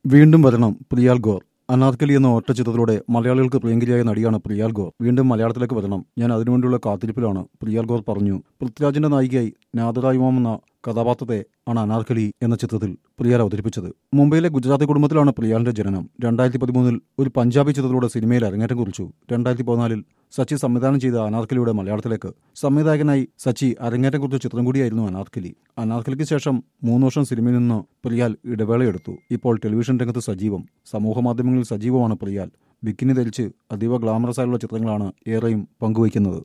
വീണ്ടും വരണം പ്രിയാൽ ഗോർ അനാർക്കലി എന്ന ഒറ്റ ചിത്രത്തിലൂടെ മലയാളികൾക്ക് പ്രിയങ്കരിയായ നടിയാണ് പ്രിയാൽ ഗോർ വീണ്ടും മലയാളത്തിലേക്ക് വരണം ഞാൻ അതിനുവേണ്ടിയുള്ള കാത്തിരിപ്പിലാണ് പ്രിയാൽ ഗോർ പറഞ്ഞു പൃഥ്വിരാജിന്റെ നായികയായി നാദറായുമാം എന്ന കഥാപാത്രത്തെ ആണ് അനാർക്കലി എന്ന ചിത്രത്തിൽ പ്രിയാൽ അവതരിപ്പിച്ചത് മുംബൈയിലെ ഗുജറാത്തി കുടുംബത്തിലാണ് പ്രിയാലിന്റെ ജനനം രണ്ടായിരത്തി പതിമൂന്നിൽ ഒരു പഞ്ചാബി ചിത്രത്തിലൂടെ സിനിമയിൽ അരങ്ങേറ്റം കുറിച്ചു രണ്ടായിരത്തി പതിനാലിൽ സച്ചി സംവിധാനം ചെയ്ത അനാർക്കലിയുടെ മലയാളത്തിലേക്ക് സംവിധായകനായി സച്ചി അരങ്ങേറ്റം കുറിച്ച ചിത്രം കൂടിയായിരുന്നു അനാർക്കലി അനാർക്കലിക്ക് ശേഷം മൂന്ന് വർഷം സിനിമയിൽ നിന്ന് പ്രിയാൽ ഇടവേളയെടുത്തു ഇപ്പോൾ ടെലിവിഷൻ രംഗത്ത് സജീവം സമൂഹ മാധ്യമങ്ങളിൽ സജീവമാണ് പ്രിയാൽ ബിക്കിനി ധരിച്ച് അതീവ ഗ്ലാമറസ് ആയുള്ള ചിത്രങ്ങളാണ് ഏറെയും പങ്കുവയ്ക്കുന്നത്